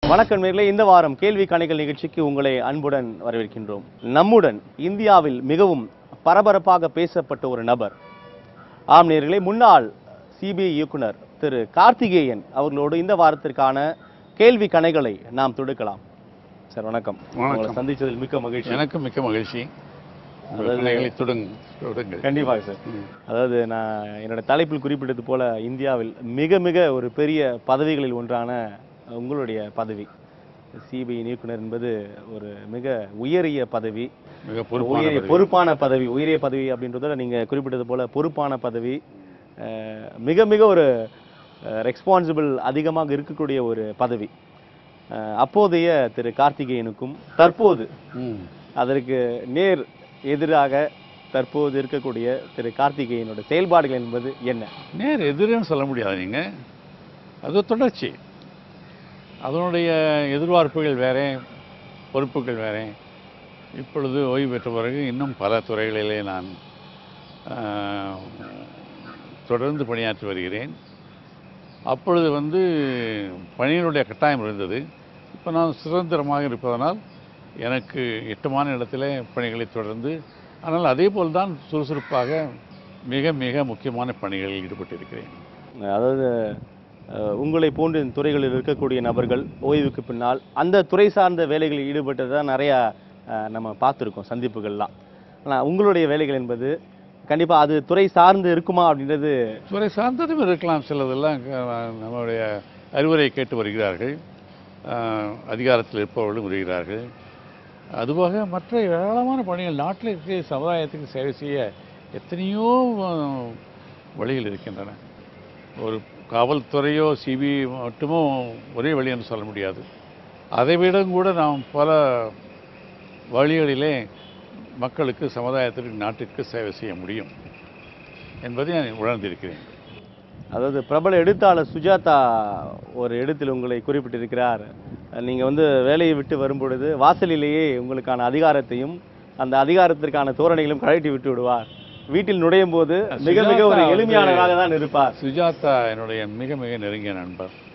வணக்கம் நேர்களே இந்த வாரம் கேள்வி கணைகள் நிகழ்ச்சிக்கு உங்களை அன்புடன் வரவேற்கின்றோம் நம்முடன் இந்தியாவில் மிகவும் பரபரப்பாக பேசப்பட்ட ஒரு நபர் ஆம் நேர்களே முன்னாள் சிபிஐ இயக்குனர் திரு கார்த்திகேயன் அவர்களோடு இந்த வாரத்திற்கான கேள்வி கணைகளை நாம் தொடுக்கலாம் சார் வணக்கம் வணக்கம். உங்களை சந்திச்சதில் மிக்க மகிழ்ச்சி எனக்கு மிக்க மகிழ்ச்சி உங்கள் அதாவது- பிள்ளைகளை தொடுங்க தொடுங்கள் கண்டிப்பாக சார் ம். அதாவது நான் என்னோட தலைப்பில் குறிப்பிட்டது போல இந்தியாவில் மிக மிக ஒரு பெரிய பதவிகளில் ஒன்றான உங்களுடைய பதவி சிபிஐ இயக்குனர் என்பது ஒரு மிக உயரிய பதவி மிக பொறுப்பான உயரிய பதவி. பொறுப்பான பதவி உயரிய பதவி அப்படின்றத நீங்க குறிப்பிட்டது போல பொறுப்பான பதவி அஹ், மிக மிக ஒரு ரெஸ்பான்சிபிள் அதிகமாக இருக்கக்கூடிய ஒரு பதவி அஹ், அப்போதைய திரு கார்த்திகேயனுக்கும் தற்போது ம். அதற்கு நேர் எதிராக தற்போது இருக்கக்கூடிய திரு கார்த்திகேயனோட செயல்பாடுகள் என்பது என்ன நேர் எதிரேன்னு சொல்ல முடியாது நீங்க அது தொடர்ச்சி அதனுடைய எதிர்பார்ப்புகள் வேற பொறுப்புகள் வேற இப்பொழுது ஓய்வு பெற்ற பிறகு இன்னும் பல துறைகளிலே நான் ஆஹ், தொடர்ந்து பணியாற்றி வருகிறேன் அப்பொழுது வந்து பணியினுடைய கட்டாயம் இருந்தது இப்போ நான் சுதந்திரமாக இருப்பதனால் எனக்கு எட்டுமான இடத்துல பணிகளை தொடர்ந்து ஆனால் அதே போல் தான் சுறுசுறுப்பாக மிக மிக முக்கியமான பணிகளில் ஈடுபட்டிருக்கிறேன் அதாவது அஹ், உங்களை போன்ற இந்த துறைகளில் இருக்கக்கூடிய நபர்கள் ஓய்வுக்கு பின்னால் அந்த துறை சார்ந்த வேலைகளில் ஈடுபட்டதை நிறைய அஹ், நம்ம பார்த்துருக்கோம் சந்திப்புகள்லாம் ஆனால் உங்களுடைய வேலைகள் என்பது கண்டிப்பா அது துறை சார்ந்து இருக்குமா அப்படின்றது துறை சார்ந்ததும் இருக்கலாம் சிலதெல்லாம் க- நம்முடைய அறிவுரை கேட்டு வருகிறார்கள் ஆஹ், அதிகாரத்தில் இருப்பவர்களும் வருகிறார்கள் அதுபோக மற்ற ஏராளமான பணிகள் நாட்டில் இருக்கிற சமுதாயத்துக்கு சேவை செய்ய எத்தனையோ ஆஹ், வழிகள் இருக்கின்றன ஒரு காவல்துறையோ சிபிஐ மட்டுமோ ஒரே வழி என்று சொல்ல முடியாது அதைவிட கூட நாம் பல வழிகளிலே மக்களுக்கு சமுதாயத்திற்கு நாட்டிற்கு சேவை செய்ய முடியும் என்பதை நான் உணர்ந்திருக்கிறேன் அதாவது பிரபல எழுத்தாளர் சுஜாதா ஒரு இடத்தில் உங்களை குறிப்பிட்டிருக்கிறார் நீங்க வந்து வேலையை விட்டு வரும்பொழுது வாசலிலேயே உங்களுக்கான அதிகாரத்தையும் அந்த அதிகாரத்திற்கான தோரணைகளும் கழட்டி விட்டு விடுவார் வீட்டில் நுழையும் போது மிக மிக ஒரு சுஜாதா வந்து- எளிமையானவராக தான் இருப்பார் சுஜாதா என்னுடைய மிக மிக நெருங்கிய நண்பர்